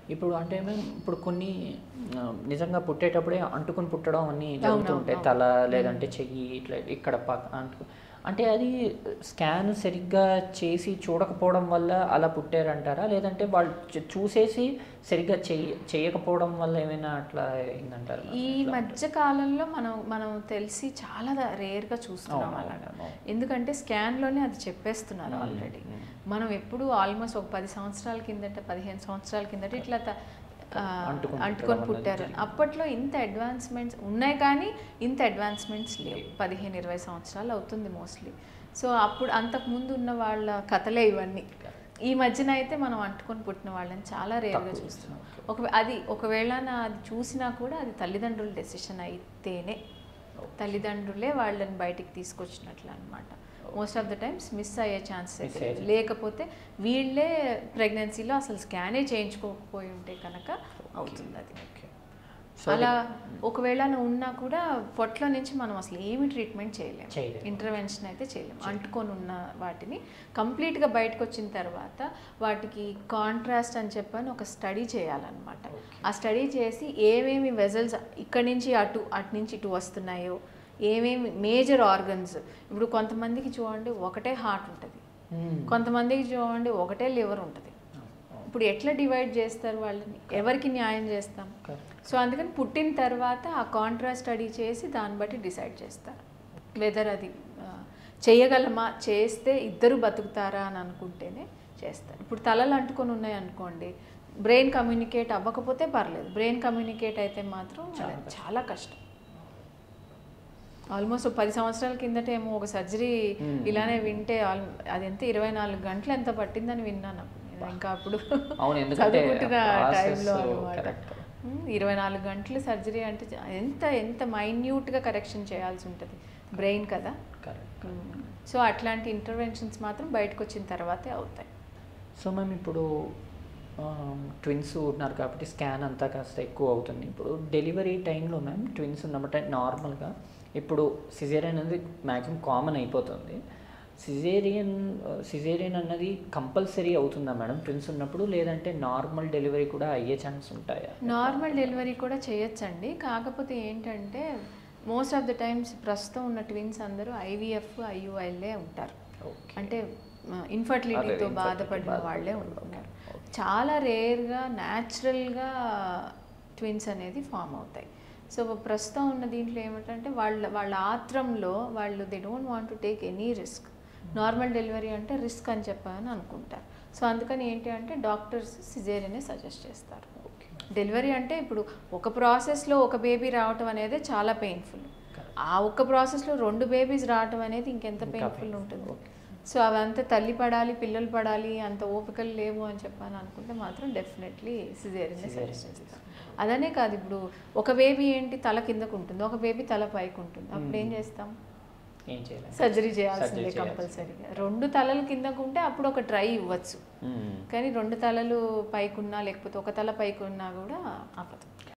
ఇప్పుడు అంటే మేము ఇప్పుడు కొన్ని ఆ, నిజంగా పుట్టేటప్పుడే అంటుకుని పుట్టడం అన్ని జరుగుతూ అవును, ఉంటాయి అవును. తల లేదంటే చెయ్యి ఇట్లా ఇక్కడ పక్క అంటుకు అంటే అది స్కాన్ సరిగ్గా చేసి చూడకపోవడం వల్ల అలా పుట్టారంటారా లేదంటే వాళ్ళు చూ- చూసేసి సరిగ్గా చెయ్య చేయకపోవడం వల్ల ఏమైనా అట్లా అయిందంటారా ఈ మధ్య కాలంలో మనం మనం తెలిసి చాలా రేర్గా చూస్తున్నాం అవును, అలాగా అవును. ఎందుకంటే స్కాన్లోనే అది చెప్పేస్తున్నారు మ్మ్. ఆల్రెడీ మ్మ్. మనం ఎప్పుడు ఆల్మోస్ట్ ఒక పది సంవత్సరాల కిందట పదిహేను సంవత్సరాల కిందట ఇట్లా త- ఆ, అంటుకొని అంటుకొని పుట్టడం అన్నది పుట్టారు జరిగింది. అప్పట్లో ఇంత అడ్వాన్స్మెంట్స్ ఉన్నాయి కానీ ఇంత అడ్వాన్స్మెంట్స్ లేవు పదిహేను ఇరవై సంవత్సరాలు అవుతుంది మోస్ట్లీ సో అప్పుడు అంతకు ముందు ఉన్న వాళ్ళ కథలే ఇవన్నీ ఈ మధ్యన అయితే మనం అంటుకొని పుట్టిన వాళ్ళని చాలా రేర్గా తక్కువ చూస్తున్నాం చూస్తున్నాం. ఒక అది ఒకవేళ నా అది చూసినా కూడా అది తల్లిదండ్రుల డెసిషన్ అయితేనే తల్లిదండ్రులే వాళ్ళని బయటికి తీసుకొచ్చినట్లు అనమాట most of the times miss అయ్యే ఛాన్సెస్ Miss అయితే అయ్యే లేకపోతే వీళ్ళే ప్రెగ్నెన్సీలో అసలు స్కానే చేయించుకోకపోయి ఉంటే కనుక అవుతుంది అది ఓకే అలా ఒకవేళ నువ్వు ఉన్నా కూడా పొట్లో నుంచి మనం అసలు ఏమి ట్రీట్మెంట్ చేయలేము చేయలేము. ఇంటర్వెన్షన్ అయితే చేయలేము అంటుకొని ఉన్న వాటిని కంప్లీట్గా బయటకు వచ్చిన తర్వాత వాటికి కాంట్రాస్ట్ అని చెప్పని ఒక స్టడీ చేయాలన్నమాట ఆ స్టడీ చేసి ఏమేమి వెజల్స్ ఇక్కడి నుంచి అటు అటు నుంచి ఇటు వస్తున్నాయో ఏమేమి మేజర్ ఆర్గన్స్ ఇప్పుడు కొంతమందికి చూడండి ఒకటే హార్ట్ ఉంటుంది కొంతమందికి చూడండి ఒకటే లివర్ ఉంటుంది ఇప్పుడు ఎట్లా డివైడ్ చేస్తారు వాళ్ళని ఎవరికి న్యాయం చేస్తాం సో అందుకని పుట్టిన తర్వాత ఆ కాంట్రాస్ట్ స్టడీ చేసి దాన్ని బట్టి డిసైడ్ చేస్తారు వెదర్ అది ఆ, చేయగలమా చేస్తే ఇద్దరు బతుకుతారా అని అనుకుంటేనే చేస్తారు ఇప్పుడు తలలు అంటుకొని ఉన్నాయి అనుకోండి బ్రెయిన్ కమ్యూనికేట్ అవ్వకపోతే పర్లేదు బ్రెయిన్ కమ్యూనికేట్ అయితే మాత్రం చాలా చాలా కష్టం ఆల్మోస్ట్ పది సంవత్సరాల కిందట ఏమో ఒక సర్జరీ Hmm. ఇలానే వింటే ఆల్- అది ఎంత ఇరవై నాలుగు గంటలు ఎంత పట్టిందని విన్నాను నేను ఇంకా అప్పుడు అవును, ఎందుకంటే చదువుకుంటున్న process టైంలో అనమాట correct. ఇరవై నాలుగు గంటలు సర్జరీ అంటే చ- ఎంత ఎంత మైన్యూట్గా కరెక్షన్ చేయాల్సి ఉంటుంది బ్రెయిన్ కదా కరెక్ట్ సో అట్లాంటి ఇంటర్వెన్షన్స్ మాత్రం బయటకు వచ్చిన తర్వాతే అవుతాయి సో మ్యామ్ ఇప్పుడు ట్విన్స్ ఉన్నారు కాబట్టి స్కాన్ అంతా కాస్త ఎక్కువ అవుతుంది ఇప్పుడు డెలివరీ టైంలో మ్యామ్ ట్విన్స్ ఉన్నమాట నార్మల్గా ఇప్పుడు సిజేరియన్ అనేది మ్యాక్సిమం కామన్ అయిపోతుంది సిజేరియన్ సిజేరియన్ అన్నది కంపల్సరీ అవుతుందా మేడం ట్విన్స్ ఉన్నప్పుడు లేదంటే నార్మల్ డెలివరీ కూడా అయ్యే ఛాన్స్ ఉంటాయా నార్మల్ డెలివరీ కూడా చేయొచ్చండి కాకపోతే ఏంటంటే మోస్ట్ ఆఫ్ ద టైమ్స్ ప్రస్తుతం ఉన్న ట్విన్స్ అందరూ ఐవీఎఫ్ ఐయుఐలే ఉంటారు ఓకే అంటే ఇన్ఫర్టిలిటీతో అదే, బాధపడిన infertility వాళ్ళే బాధపడిన ఉంటున్నారు వాళ్ళు. చాలా రేర్గా న్యాచురల్గా ట్విన్స్ అనేది ఫామ్ అవుతాయి సో ప్రస్తుతం ఉన్న దీంట్లో ఏమిటంటే వాళ్ళ వాళ్ళ ఆత్రంలో వాళ్ళు they don't want to take any risk normal delivery అంటే రిస్క్ అని చెప్పని అనుకుంటారు సో అందుకని ఏంటి అంటే డాక్టర్స్ సిజేరియనే సజెస్ట్ చేస్తారు ఓకే డెలివరీ అంటే ఇప్పుడు ఒక ప్రాసెస్లో ఒక బేబీ రావటం అనేది చాలా పెయిన్ఫుల్ ఆ ఒక్క ప్రాసెస్లో రెండు బేబీస్ రావటం అనేది ఇంకెంత ఇంకా పెయిన్ఫుల్ painful. ఉంటుంది Okay. సో అవంతా తల్లి పడాలి పిల్లలు పడాలి అంత ఓపికలు లేవు అని చెప్పని అనుకుంటే మాత్రం డెఫినెట్లీ సిజేరియన్ Cesarean సజెస్ట్ చేస్తాం అదనే కాదు ఇప్పుడు ఒక బేబీ ఏంటి తల కిందకు ఉంటుంది ఒక బేబీ తల పైకి ఉంటుంది అప్పుడు ఏం Hmm. చేస్తాం ఏం చేయాలి సర్జరీ చేయాల్సిందే Surgery చేయాల్సిందే. కంపల్సరీగా రెండు తలలు కిందకు ఉంటే అప్పుడు ఒక ట్రై ఇవ్వచ్చు మ్మ్. కానీ రెండు తలలు పైకున్నా లేకపోతే ఒక తల పైకి ఉన్నా కూడా అవ్వదు